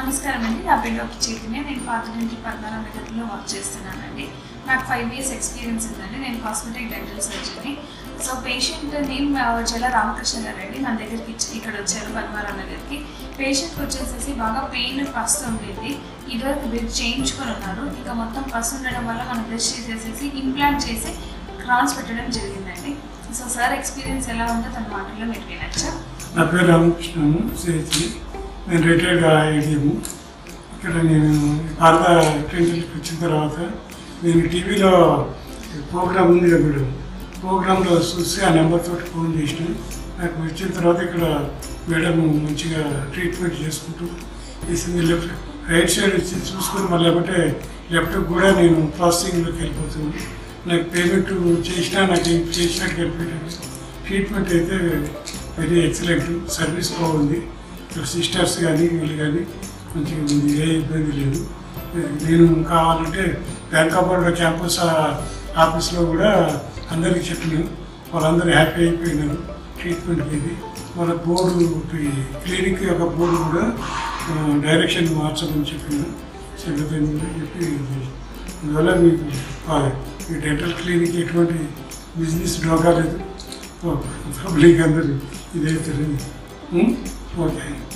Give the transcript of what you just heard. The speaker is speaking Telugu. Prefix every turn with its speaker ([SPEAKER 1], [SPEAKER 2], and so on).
[SPEAKER 1] నమస్కారం అండి నా పేరు డాక్టర్ చైతన్య నేను పాతగంటి పద్మనాభ నగర్లో వర్క్ చేస్తున్నానండి నాకు ఫైవ్ ఇయర్స్ ఎక్స్పీరియన్స్ ఉందండి నేను cosmetic dental surgery so patient name Jala Ramakrishna గారు అండి మన దగ్గరికి ఇచ్చి ఇక్కడ వచ్చారు పద్మనాభ నగర్కి పేషెంట్కి వచ్చేసేసి బాగా పెయిన్ పస్ ఉండేది ఇదివరకు బ్రెడ్ చేయించుకొని ఉన్నారు ఇక మొత్తం పస్ ఉండడం వల్ల మనం బ్రష్ చేసేసి ఇంప్లాంట్ చేసి క్రాన్స్ పెట్టడం జరిగిందండి సో సార్ ఎక్స్పీరియన్స్ ఎలా ఉందో తన మాటల్లో మీరు వినొచ్చా
[SPEAKER 2] నా పేరు రామకృష్ణను సేచి నేను రిటైర్డ్ ఐడిఎము ఇక్కడ నేను భారత క్లినిక్కి వచ్చిన తర్వాత నేను టీవీలో ప్రోగ్రామ్ ఉంది కదా మేడం ప్రోగ్రాంలో చూసి ఆ నెంబర్ తోటి ఫోన్ చేసిన నాకు వచ్చిన తర్వాత ఇక్కడ మేడం మంచిగా ట్రీట్మెంట్ చేసుకుంటూ చేసింది లెఫ్ట్ రైట్ సైడ్ వచ్చి చూసుకొని మళ్ళీ లేకపోతే లెఫ్ట్ కూడా నేను ప్రాసెసింగ్లోకి వెళ్ళిపోతున్నాను నాకు పేమెంట్ చేసినా నాకు ఏం చేసినా గెలిపోయాను ట్రీట్మెంట్ అయితే వెరీ ఎక్సలెంట్ సర్వీస్ బాగుంది సిస్టర్స్ కానీ వీళ్ళు కానీ మంచిగా ఉంది ఏ ఇబ్బంది లేదు నేను కావాలంటే బ్యాంక్ ఆఫ్ బరోడా క్యాంపస్ ఆ- ఆఫీస్లో కూడా అందరికీ చెప్పినాను వాళ్ళందరూ హ్యాపీ అయిపోయినారు ట్రీట్మెంట్కి ఇది మన బోర్డు క్లినిక్ యొక్క బోర్డు కూడా ఆ, డైరెక్షన్ మార్చమని చెప్పినాను చెల్లదని కూడా చెప్పి అందువల్ల మీకు ఆ, ఈ డెంటల్ క్లినిక్ ఎటువంటి బిజినెస్ డోకా లేదు పబ్లిక్ అందరూ ఇదైతే ఓకే